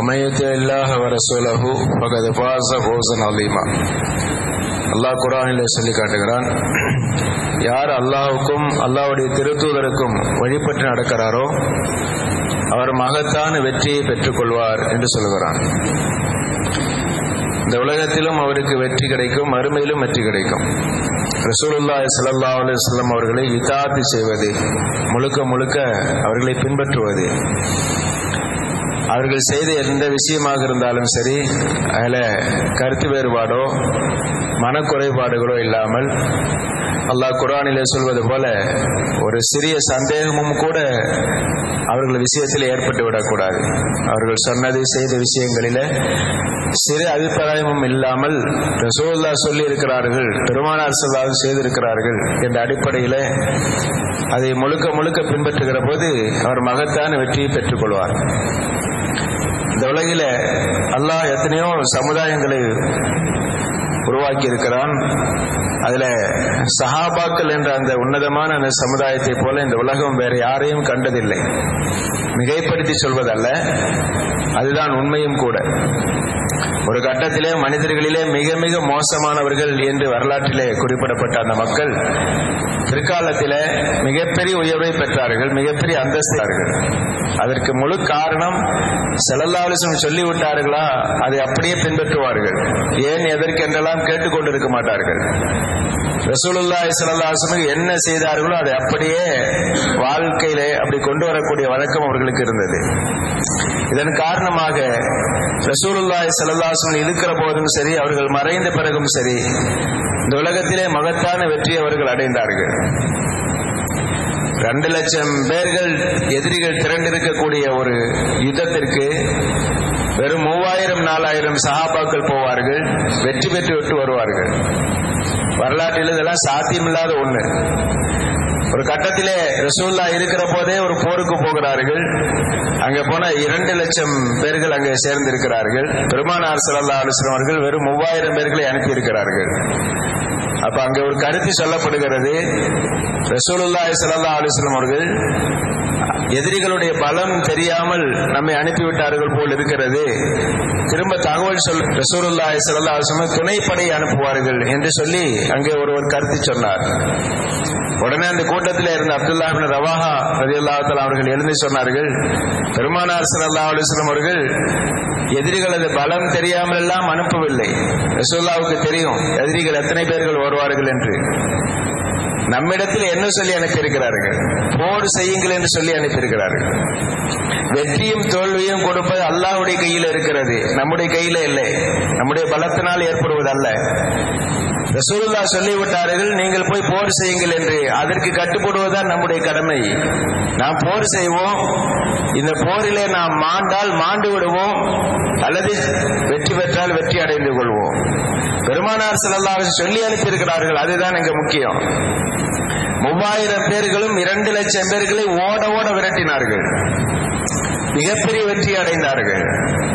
ومن يطع الله ورسوله فقد فاز فوزا عظيما அல்லாஹ் குரானில் சொல்லி காட்டுகிறான் யார் அல்லாஹுக்கும் அல்லாஹ்வுடைய திருத்தூதருக்கும் வழிபட்டு நடக்கிறாரோ அவர் மகத்தான வெற்றியை பெற்றுக்கொள்வார் என்று சொல்கிறான் இந்த உலகத்திலும் அவருக்கு வெற்றி கிடைக்கும் மறுமையிலும் வெற்றி கிடைக்கும் ரசூலுல்லாஹி ஸல்லல்லாஹு அலைஹி வஸல்லம் அவர்களை இதாத்தி செய்வது முழுக்க முழுக்க அவர்களை பின்பற்றுவது அவர்கள் செய்த எந்த விஷயமாக இருந்தாலும் சரி அதில் கருத்து வேறுபாடோ மனக்குறைபாடுகளோ இல்லாமல் அல்லாஹ் குரானிலே சொல்வது போல ஒரு சிறிய சந்தேகமும் கூட அவர்கள் விஷயத்தில் ஏற்பட்டு விடக்கூடாது அவர்கள் சொன்னது செய்த விஷயங்களிலே சிறு அபிப்பிராயமும் இல்லாமல் ரசூல்லா சொல்லி இருக்கிறார்கள் பெருமானார் சொல்லாது செய்திருக்கிறார்கள் என்ற அடிப்படையில் அதை முழுக்க முழுக்க பின்பற்றுகிற போது அவர் மகத்தான வெற்றியை பெற்றுக்கொள்வார் இந்த உலகில அல்லாஹ் எத்தனையோ சமுதாயங்களை உருவாக்கி இருக்கிறான் அதுல சஹாபாக்கள் என்ற அந்த உன்னதமான அந்த சமுதாயத்தை போல இந்த உலகம் வேற யாரையும் கண்டதில்லை மிகைப்படுத்தி சொல்வதல்ல அதுதான் உண்மையும் கூட ஒரு கட்டத்திலே மனிதர்களிலே மிக மிக மோசமானவர்கள் என்று வரலாற்றிலே குறிப்பிடப்பட்ட அந்த மக்கள் பிற்காலத்திலே மிகப்பெரிய உயர்வை பெற்றார்கள் மிகப்பெரிய அந்தஸ்தார்கள் அதற்கு முழு காரணம் செலல்லாவலிசம் சொல்லிவிட்டார்களா அதை அப்படியே பின்பற்றுவார்கள் ஏன் எதற்கென்றெல்லாம் கேட்டுக்கொண்டிருக்க மாட்டார்கள் ரசூலுல்லாஹி ஸல்லல்லாஹு என்ன செய்தார்களோ அதை அப்படியே வாழ்க்கையிலே அப்படி கொண்டு வரக்கூடிய வழக்கம் அவர்களுக்கு இருந்தது இதன் காரணமாக ரசூலுல்லாஹி ஸல்லல்லாஹு இருக்கிற போதும் சரி அவர்கள் மறைந்த பிறகும் சரி இந்த உலகத்திலே மகத்தான வெற்றி அவர்கள் அடைந்தார்கள் ரெண்டு லட்சம் பேர்கள் எதிரிகள் திரண்டிருக்கக்கூடிய ஒரு யுத்தத்திற்கு வெறும் மூவாயிரம் நாலாயிரம் சகாபாக்கள் போவார்கள் வெற்றி பெற்று விட்டு வருவார்கள் வரலாற்றில் இதெல்லாம் சாத்தியமில்லாத ஒண்ணு ஒரு கட்டத்திலே ரசூல்லா இருக்கிற போதே ஒரு போருக்கு போகிறார்கள் அங்க போன இரண்டு லட்சம் பேர்கள் அங்கே சேர்ந்திருக்கிறார்கள் பெருமானார் சல்லா அலுவலம் அவர்கள் வெறும் மூவாயிரம் பேர்களை அனுப்பியிருக்கிறார்கள் அப்ப அங்க ஒரு கருத்து சொல்லப்படுகிறது ரசூலுல்லாஹி ஸல்லல்லாஹு அலைஹி வஸல்லம் அவர்கள் எதிரிகளுடைய பலம் தெரியாமல் நம்மை அனுப்பிவிட்டார்கள் போல் இருக்கிறது திரும்ப தகவல் சொல் ரசூலுல்லாஹி ஸல்லல்லாஹு அலைஹி வஸல்லம் துணைப்படை அனுப்புவார்கள் என்று சொல்லி அங்கே ஒருவர் கருத்து சொன்னார் உடனே அந்த கூட்டத்தில் இருந்த அப்துல்லா ரவாஹா ரதியுல்லாஹு அவர்கள் எழுந்து சொன்னார்கள் பெருமானார் ஸல்லல்லாஹு அலைஹி வஸல்லம் அவர்கள் எதிரிகளது பலம் தெரியாமல் எல்லாம் அனுப்பவில்லை ரசூல்லாவுக்கு தெரியும் எதிரிகள் எத்தனை பேர்கள் வருவார்கள் என்று நம்மிடத்தில் என்ன சொல்லி அனுப்பியிருக்கிறார்கள் போர் செய்யுங்கள் என்று சொல்லி அனுப்பியிருக்கிறார்கள் வெற்றியும் தோல்வியும் கொடுப்பது அல்லாஹ்வுடைய கையில் இருக்கிறது நம்முடைய கையில இல்லை நம்முடைய பலத்தினால் ஏற்படுவது அல்ல ரசூலுல்லா சொல்லிவிட்டார்கள் நீங்கள் போய் போர் செய்யுங்கள் என்று அதற்கு கட்டுப்படுவதுதான் நம்முடைய கடமை நாம் போர் செய்வோம் இந்த போரிலே நாம் மாண்டால் மாண்டு விடுவோம் அல்லது வெற்றி பெற்றால் வெற்றி அடைந்து கொள்வோம் பெருமானார் செல்லல்லாக சொல்லி அனுப்பியிருக்கிறார்கள் அதுதான் இங்க முக்கியம் மூவாயிரம் பேர்களும் இரண்டு லட்சம் பேர்களை ஓட ஓட விரட்டினார்கள் மிகப்பெரிய வெற்றி அடைந்தார்கள்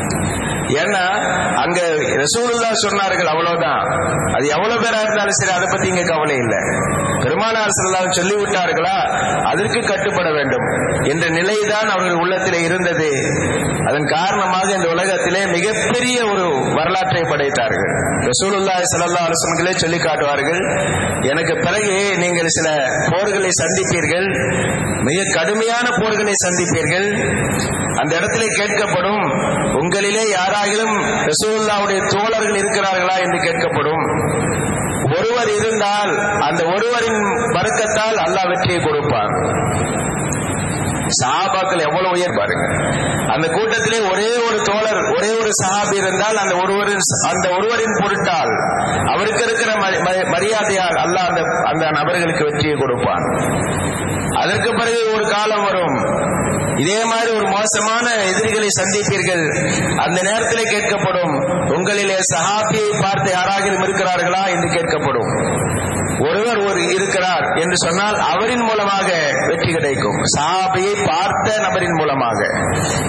ஏன்னா அங்க ரசூலுல்லா சொன்னார்கள் அவ்வளவுதான் அது எவ்வளவு பேரா இருந்தாலும் சரி அதை பத்தி இங்க கவலை இல்லை பெருமானார் செல்லாம் சொல்லிவிட்டார்களா அதற்கு கட்டுப்பட வேண்டும் என்ற நிலைதான் அவர்கள் உள்ளத்திலே இருந்தது அதன் காரணமாக இந்த உலகத்திலே மிகப்பெரிய ஒரு வரலாற்றை படைத்தார்கள் ரசூலுல்லாஹி ஸல்லல்லாஹு அலைஹி வஸல்லம் சொல்லி காட்டுவார்கள் எனக்கு பிறகு நீங்கள் சில போர்களை சந்திப்பீர்கள் மிக கடுமையான போர்களை சந்திப்பீர்கள் அந்த இடத்திலே கேட்கப்படும் உங்களிலே யாராகிலும் ரசூலுல்லாவுடைய தோழர்கள் இருக்கிறார்களா என்று கேட்கப்படும் ஒருவர் இருந்தால் அந்த ஒருவரின் பறக்கத்தால் அல்லாஹ் வெற்றியை கொடுப்பார் சஹாபாக்கள் எவ்வளவு உயர் பாருங்க அந்த கூட்டத்திலே ஒரே ஒரு தோழர் ஒரே ஒரு சஹாபி இருந்தால் அந்த ஒருவரின் அந்த ஒருவரின் பொருட்டால் அவருக்கு இருக்கிற மரியாதையால் அல்லாஹ் அந்த அந்த நபர்களுக்கு வெற்றியை கொடுப்பான் அதற்கு பிறகு ஒரு காலம் வரும் இதே மாதிரி ஒரு மோசமான எதிரிகளை சந்திப்பீர்கள் அந்த நேரத்தில் கேட்கப்படும் உங்களிலே சஹாபியை பார்த்து யாராகிலும் இருக்கிறார்களா என்று கேட்கப்படும் ஒருவர் ஒரு இருக்கிறார் என்று சொன்னால் அவரின் மூலமாக வெற்றி கிடைக்கும் சஹாபியை பார்த்த நபரின் மூலமாக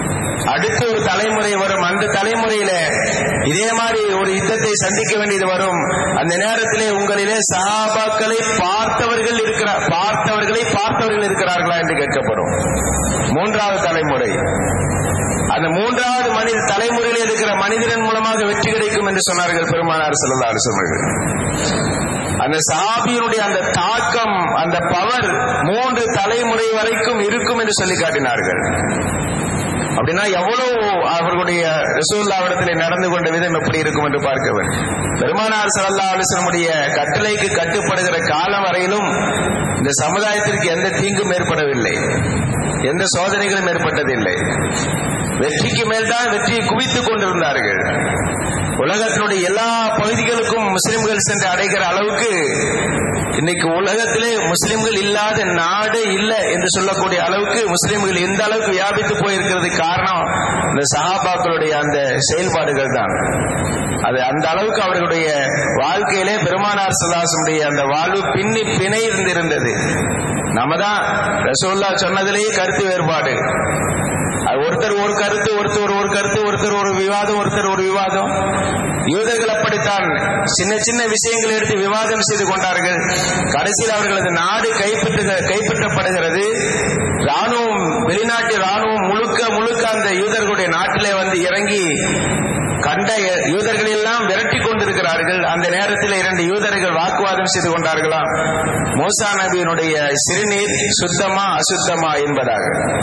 அடுத்த ஒரு தலைமுறை வரும் அந்த தலைமுறையில இதே மாதிரி ஒரு யுத்தத்தை சந்திக்க வேண்டியது வரும் அந்த நேரத்திலே உங்களிலே சஹாபாக்களை பார்த்தவர்கள் இருக்கிறார் பார்த்தவர்களை பார்த்தவர்கள் இருக்கிறார்களா என்று கேட்கப்படும் மூன்றாவது தலைமுறை அந்த மூன்றாவது மனித தலைமுறையில் இருக்கிற மனிதன் மூலமாக வெற்றி கிடைக்கும் என்று சொன்னார்கள் பெருமானார் செல்லல்லா அரசர்கள் அந்த சாபியினுடைய அந்த தாக்கம் அந்த பவர் மூன்று தலைமுறை வரைக்கும் இருக்கும் என்று சொல்லி காட்டினார்கள் அப்படின்னா எவ்வளவு அவர்களுடைய ரசூல்லாவிடத்தில் நடந்து கொண்ட விதம் எப்படி இருக்கும் என்று பார்க்க வேண்டும் பெருமானார் சல்லா அலிஸ்லமுடைய கட்டளைக்கு கட்டுப்படுகிற காலம் வரையிலும் இந்த சமுதாயத்திற்கு எந்த தீங்கும் ஏற்படவில்லை எந்த சோதனைகளும் ஏற்பட்டதில்லை வெற்றிக்கு மேல்தான் வெற்றியை குவித்துக் கொண்டிருந்தார்கள் உலகத்தினுடைய எல்லா பகுதிகளுக்கும் முஸ்லிம்கள் சென்று அடைகிற அளவுக்கு இன்னைக்கு உலகத்திலே முஸ்லிம்கள் இல்லாத நாடு இல்லை என்று சொல்லக்கூடிய அளவுக்கு முஸ்லிம்கள் எந்த அளவுக்கு வியாபித்து போயிருக்கிறது காரணம் இந்த சஹாபாக்களுடைய அந்த செயல்பாடுகள் தான் அது அந்த அளவுக்கு அவர்களுடைய வாழ்க்கையிலே பெருமானார் சல்லாசனுடைய அந்த வாழ்வு பின்னி பிணை இருந்திருந்தது நம்ம தான் ரசோல்லா சொன்னதிலேயே கருத்து வேறுபாடு அது ஒருத்தர் ஒரு கருத்து ஒருத்தர் ஒரு கருத்து ஒருத்தர் ஒரு விவாதம் ஒருத்தர் ஒரு விவாதம் யூதர்கள் அப்படித்தான் சின்ன சின்ன விஷயங்களை எடுத்து விவாதம் செய்து கொண்டார்கள் கடைசியில் அவர்களது நாடு கைப்பற்று கைப்பற்றப்படுகிறது ராணுவம் வெளிநாட்டு ராணுவம் முழுக்க முழுக்க அந்த யூதர்களுடைய நாட்டிலே வந்து இறங்கி கண்ட யூதர்கள் எல்லாம் விரட்டி கொண்டிருக்கிறார்கள் அந்த நேரத்தில் இரண்டு யூதர்கள் வாக்குவாதம் செய்து கொண்டார்களாம் மூசா நபியினுடைய சிறுநீர் சுத்தமா அசுத்தமா என்பதாக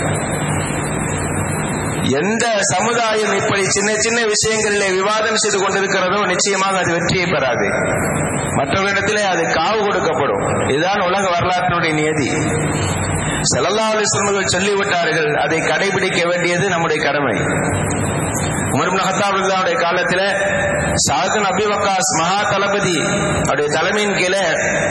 எந்த சமுதாயம் இப்படி சின்ன சின்ன விஷயங்களிலே விவாதம் செய்து கொண்டிருக்கிறதோ நிச்சயமாக அது வெற்றியை பெறாது மற்றவரிடத்திலே அது காவு கொடுக்கப்படும் இதுதான் உலக வரலாற்றினுடைய நியதி செல்லல்லா அலிஸ்லமர்கள் சொல்லிவிட்டார்கள் அதை கடைபிடிக்க வேண்டியது நம்முடைய கடமை உமர் ஹத்தாபுல்லாவுடைய காலத்துல சாதன் அபிவகாஸ் மகா தளபதி அவருடைய தலைமையின் கீழே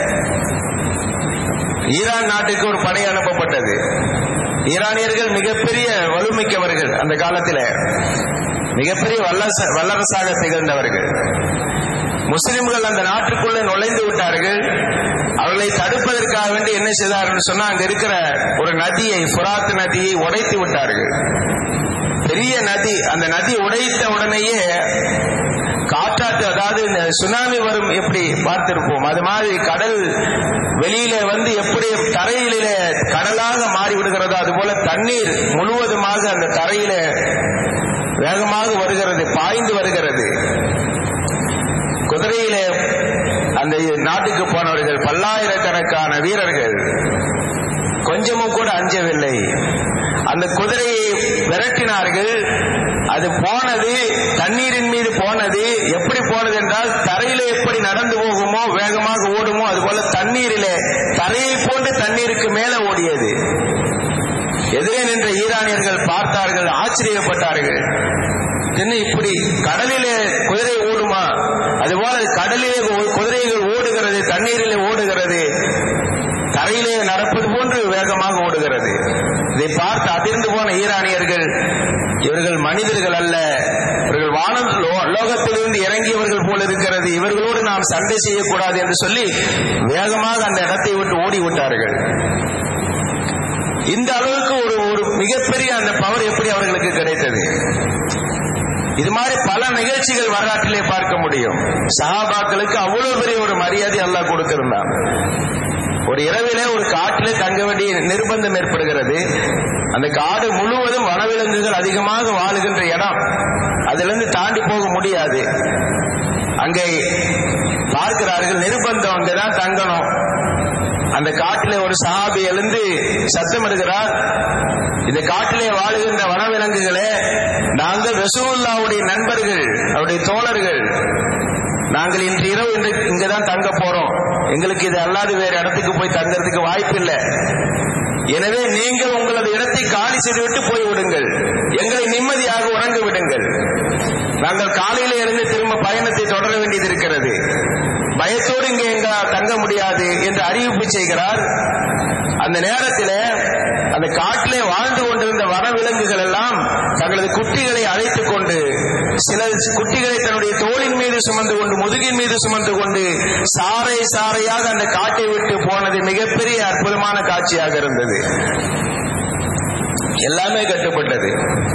ஈரான் நாட்டுக்கு ஒரு படை அனுப்பப்பட்டது ஈரானியர்கள் மிகப்பெரிய வலுமிக்கவர்கள் அந்த காலத்தில் மிகப்பெரிய வல்லரச வல்லரசாக திகழ்ந்தவர்கள் முஸ்லிம்கள் அந்த நாட்டுக்குள்ளே நுழைந்து விட்டார்கள் அவர்களை தடுப்பதற்காக வேண்டி என்ன செய்தார்கள் சொன்னா அங்க இருக்கிற ஒரு நதியை புராத்து நதியை உடைத்து விட்டார்கள் பெரிய நதி அந்த நதி உடைத்த உடனேயே காற்றாற்று அதாவது இந்த சுனாமி வரும் எப்படி பார்த்திருப்போம் அது மாதிரி கடல் வெளியில வந்து எப்படி தரையிலே கடலாக மாறி விடுகிறதோ அதுபோல தண்ணீர் முழுவதுமாக அந்த தரையில வேகமாக வருகிறது பாய்ந்து வருகிறது குதிரையிலே அந்த நாட்டுக்கு போனவர்கள் பல்லாயிரக்கணக்கான வீரர்கள் கொஞ்சமும் கூட அஞ்சவில்லை அந்த குதிரையை விரட்டினார்கள் அது போனது தண்ணீரின் மீது போனது எப்படி போனது என்றால் தரையில எப்படி நடந்து போகுமோ வேகமாக ஓடுமோ அதுபோல தண்ணீரிலே தரையை போன்று தண்ணீருக்கு மேல ஓடியது எதிரே நின்ற ஈரானியர்கள் பார்த்தார்கள் ஆச்சரியப்பட்டார்கள் என்ன இப்படி கடலிலே குதிரை ஓடுமா அதுபோல கடலிலே குதிரைகள் ஓடுகிறது தண்ணீரிலே ஓடுகிறது தரையிலே நடப்பது போன்று வேகமாக ஓடுகிறது இதை பார்த்து அதிர்ந்து போன ஈரானியர்கள் இவர்கள் மனிதர்கள் அல்ல இவர்கள் வானம் லோகத்திலிருந்து இறங்கியவர்கள் போல இருக்கிறது இவர்களோடு நாம் சண்டை செய்யக்கூடாது என்று சொல்லி வேகமாக அந்த இடத்தை விட்டு ஓடி விட்டார்கள் இந்த அளவுக்கு ஒரு ஒரு மிகப்பெரிய அந்த பவர் எப்படி அவர்களுக்கு கிடைத்தது இது மாதிரி பல நிகழ்ச்சிகள் வரலாற்றிலே பார்க்க முடியும் சஹாபாக்களுக்கு அவ்வளவு பெரிய ஒரு மரியாதை அல்லாஹ் கொடுத்திருந்தான் ஒரு இரவிலே ஒரு காட்டிலே தங்க வேண்டிய நிர்பந்தம் ஏற்படுகிறது அந்த காடு முழுவதும் வனவிலங்குகள் அதிகமாக வாழுகின்ற இடம் அதிலிருந்து தாண்டி போக முடியாது அங்கே பார்க்கிறார்கள் நிர்பந்தம் அங்கதான் தங்கணும் அந்த காட்டிலே ஒரு சஹாபி எழுந்து சத்தமிடுகிறார் இந்த காட்டிலே வாழுகின்ற வனவிலங்குகளே நாங்கள் ரசூல்லாவுடைய நண்பர்கள் அவருடைய தோழர்கள் நாங்கள் இன்று இரவு இன்று இங்கதான் தங்க போறோம் எங்களுக்கு இது அல்லாது வேறு இடத்துக்கு போய் தங்கறதுக்கு வாய்ப்பு இல்லை எனவே நீங்கள் உங்களது இடத்தை காலி செய்துவிட்டு போய் விடுங்கள் எங்களை நிம்மதியாக உறங்க விடுங்கள் நாங்கள் காலையில இருந்து திரும்ப பயணத்தை தொடர வேண்டியது இருக்கிறது பயத்தோடு இங்கே எங்களால் தங்க முடியாது என்று அறிவிப்பு செய்கிறார் அந்த நேரத்தில் அந்த காட்டிலே வாழ்ந்து கொண்டிருந்த வனவிலங்குகள் எல்லாம் தங்களது குட்டிகளை அழைத்துக் கொண்டு சில குட்டிகளை தன்னுடைய தோளின் மீது சுமந்து கொண்டு முதுகின் மீது சுமந்து கொண்டு சாறை சாறையாக அந்த காட்டை விட்டு போனது மிகப்பெரிய அற்புதமான காட்சியாக இருந்தது எல்லாமே கட்டுப்பட்டது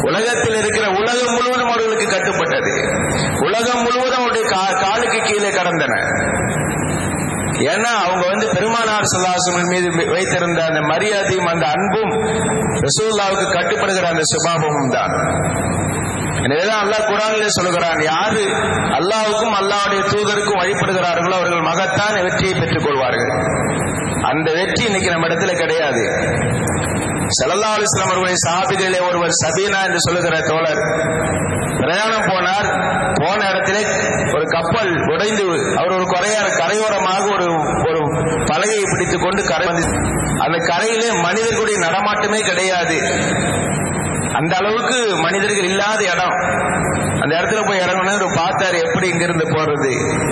உலகத்தில் இருக்கிற உலகம் முழுவதும் அவர்களுக்கு கட்டுப்பட்டது உலகம் முழுவதும் அவருடைய கா- காலுக்கு கீழே கடந்தன ஏன்னா அவங்க வந்து பெருமானார் சுல்லாசன் மீது வைத்திருந்த அந்த மரியாதையும் அந்த அன்பும் ரசூல்லாவுக்கு கட்டுப்படுகிற அந்த சுபாவமும் தான் எனவேதான் அல்லாஹ் குரானிலே சொல்கிறான் யாரு அல்லாஹ்வுக்கும் அல்லாஹ்வுடைய தூதருக்கும் வழிபடுகிறார்களோ அவர்கள் மகத்தான வெற்றியை பெற்றுக் கொள்வார்கள் அந்த வெற்றி இன்னைக்கு நம்ம இடத்துல கிடையாது சல்லா அலிஸ்லாம் அவர்களுடைய சாபிகளிலே ஒருவர் சபீனா என்று சொல்லுகிற தோழர் பிரயாணம் போனார் போன இடத்திலே ஒரு கப்பல் உடைந்து அவர் ஒரு கரையார கரையோரமாக ஒரு ஒரு பலகையை பிடித்துக் கொண்டு கரை வந்து அந்த கரையிலே மனிதர்களுடைய நடமாட்டமே கிடையாது அந்த அளவுக்கு மனிதர்கள் இல்லாத இடம் அந்த இடத்துல போய் இறங்கணும் பார்த்தாரு எப்படி இங்கிருந்து போறது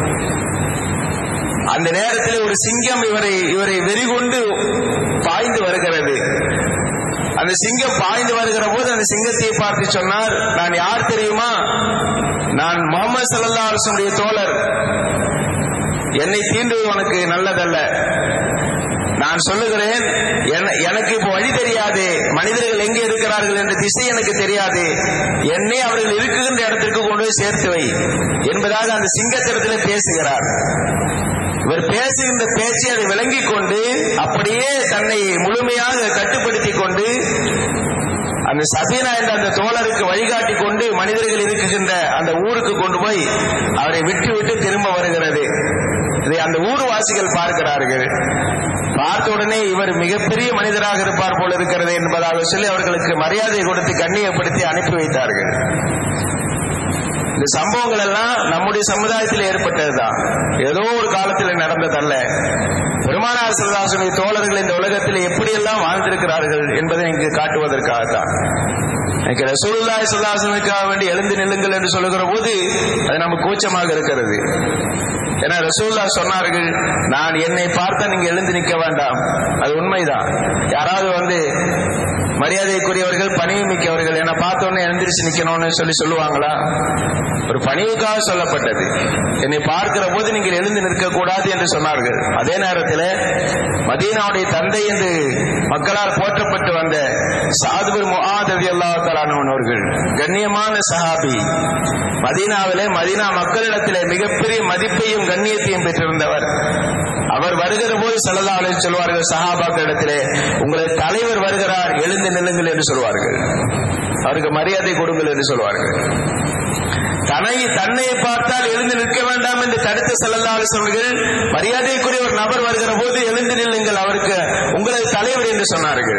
அந்த நேரத்தில் ஒரு சிங்கம் இவரை இவரை வெறிகொண்டு பாய்ந்து வருகிறது அந்த சிங்கம் பாய்ந்து வருகிற போது அந்த சிங்கத்தை பார்த்து சொன்னார் நான் யார் தெரியுமா நான் முகமது சல்லா அலுடைய தோழர் என்னை தீண்டுவது உனக்கு நல்லதல்ல நான் சொல்லுகிறேன் என- எனக்கு இப்போ வழி தெரியாது மனிதர்கள் எங்கே இருக்கிறார்கள் என்ற திசை எனக்கு தெரியாது என்னை அவர்கள் இருக்குகின்ற இடத்திற்கு கொண்டு போய் சேர்த்து வை என்பதாக அந்த சிங்கத்திடத்தில் பேசுகிறார் இவர் பேசுகின்ற பேச்சை அதை விளங்கிக் கொண்டு அப்படியே தன்னை முழுமையாக கட்டுப்படுத்திக் கொண்டு அந்த சபீனா என்ற அந்த தோழருக்கு வழிகாட்டி கொண்டு மனிதர்கள் இருக்குகின்ற அந்த ஊருக்கு கொண்டு போய் அவரை விட்டு விட்டு திரும்ப வருகிறது இதை அந்த ஊர்வாசிகள் பார்க்கிறார்கள் பார்த்த உடனே இவர் மிகப்பெரிய மனிதராக இருப்பார் போல இருக்கிறது என்பதாக சொல்லி அவர்களுக்கு மரியாதை கொடுத்து கண்ணியப்படுத்தி அனுப்பி வைத்தார்கள் இந்த சம்பவங்கள் எல்லாம் நம்முடைய சமுதாயத்தில் ஏற்பட்டதுதான் ஏதோ ஒரு காலத்தில் நடந்ததல்ல பெருமானார் சிவதாசனுடைய தோழர்கள் இந்த உலகத்தில் எப்படியெல்லாம் வாழ்ந்திருக்கிறார்கள் என்பதை இங்கு காட்டுவதற்காகத்தான் எனக்கு ரசூலுல்லாஹி சுல்லாசனுக்காக வேண்டி எழுந்து நில்லுங்கள் என்று சொல்லுகிற போது அது நமக்கு கூச்சமாக இருக்கிறது ஏன்னா ரசூல்லா சொன்னார்கள் நான் என்னை பார்த்தா நீங்க எழுந்து நிற்க வேண்டாம் அது உண்மைதான் யாராவது வந்து மரியாதைக்குரியவர்கள் பணிவு மிக்கவர்கள் என்னை பார்த்த உடனே எழுந்திரிச்சு நிக்கணும்னு சொல்லி சொல்லுவாங்களா ஒரு பணிவுக்காக சொல்லப்பட்டது என்னை பார்க்கிற போது நீங்கள் எழுந்து நிற்க கூடாது என்று சொன்னார்கள் அதே நேரத்தில் மதீனாவுடைய தந்தை என்று மக்களால் போற்றப்பட்டு வந்த சாதுபுர் முஆதவி அவர்கள் கண்ணியமான சஹாபி மதீனாவிலே மதீனா மக்களிடத்திலே மிகப்பெரிய மதிப்பையும் கண்ணியத்தையும் பெற்றிருந்தவர் அவர் வருகிற போது சல்லா அலைஹி சொல்வார்கள் சஹாபாக்களிடத்திலே உங்களை தலைவர் வருகிறார் எழுந்து நில்லுங்கள் என்று சொல்வார்கள் அவருக்கு மரியாதை கொடுங்கள் என்று சொல்வார்கள் தன்னை தன்னை பார்த்தால் எழுந்து நிற்க வேண்டாம் என்று தடுத்த செல்லல்லா அலிஸ்வர்கள் மரியாதைக்குரிய ஒரு நபர் வருகிற போது எழுந்து நில்லுங்கள் அவருக்கு உங்களது தலைவர் என்று சொன்னார்கள்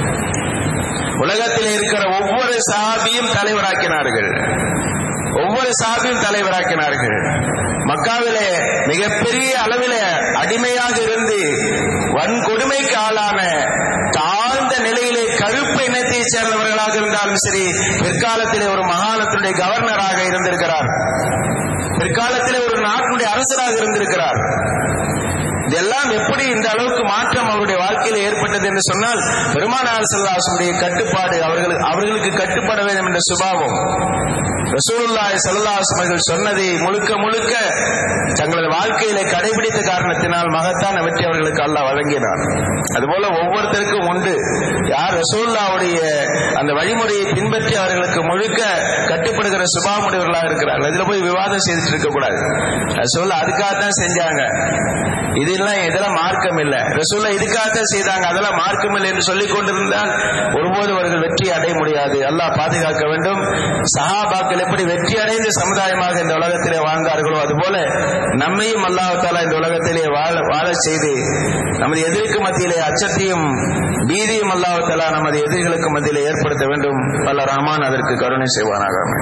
உலகத்தில் இருக்கிற ஒவ்வொரு சாபியும் தலைவராக்கினார்கள் ஒவ்வொரு சாபியும் தலைவராக்கினார்கள் மக்காவிலே மிகப்பெரிய அளவிலே அடிமையாக இருந்து வன்கொடுமைக்கு ஆளான தாழ்ந்த நிலையிலே கருப்பு இனத்தைச் சேர்ந்தவர்களாக இருந்தாலும் சரி பிற்காலத்திலே ஒரு மாகாணத்தினுடைய கவர்னராக இருந்திருக்கிறார் பிற்காலத்திலே ஒரு நாட்டினுடைய அரசராக இருந்திருக்கிறார் இதெல்லாம் எப்படி இந்த அளவுக்கு மாற்றம் அவருடைய வாழ்க்கையில் ஏற்பட்டது என்று சொன்னால் பெருமானார் செல்லாசுடைய கட்டுப்பாடு அவர்களுக்கு அவர்களுக்கு கட்டுப்பட வேண்டும் என்ற சுபாவம் ரசூலுல்லாஹி ஸல்லல்லாஹு அவர்கள் சொன்னதை முழுக்க முழுக்க தங்களது வாழ்க்கையிலே கடைபிடித்த காரணத்தினால் மகத்தான வெற்றி அவர்களுக்கு அல்லாஹ் வழங்கினார் அதுபோல ஒவ்வொருத்தருக்கும் உண்டு யார் ரசூல்லாவுடைய அந்த வழிமுறையை பின்பற்றி அவர்களுக்கு முழுக்க கட்டுப்படுகிற சுபாவமுடையவர்களாக இருக்கிறார்கள் இதுல போய் விவாதம் செய்துட்டு இருக்க கூடாது ரசூல்லா அதுக்காகத்தான் செஞ்சாங்க இதெல்லாம் இதெல்லாம் மார்க்கம் இல்லை ரசூல்லா இதுக்காகத்தான் செய்தாங்க அதெல்லாம் மார்க்கம் இல்லை என்று சொல்லிக் கொண்டிருந்தால் ஒருபோது அவர்கள் வெற்றி அடைய முடியாது அல்லாஹ் பாதுகாக்க வேண்டும் சஹாபாக்கள் எப்படி வெற்றி அடைந்த சமுதாயமாக இந்த உலகத்திலே வாழ்ந்தார்களோ அதுபோல நம்மையும் அல்லாஹாலா இந்த உலகத்திலே வாழ வாழச் செய்து நமது எதிரிக்கு மத்தியிலே அச்சத்தையும் பீதியும் அல்லாஹாலா நமது எதிரிகளுக்கு மத்தியிலே ஏற்படுத்த வேண்டும் பல ரஹ்மான் அதற்கு கருணை செய்வானாக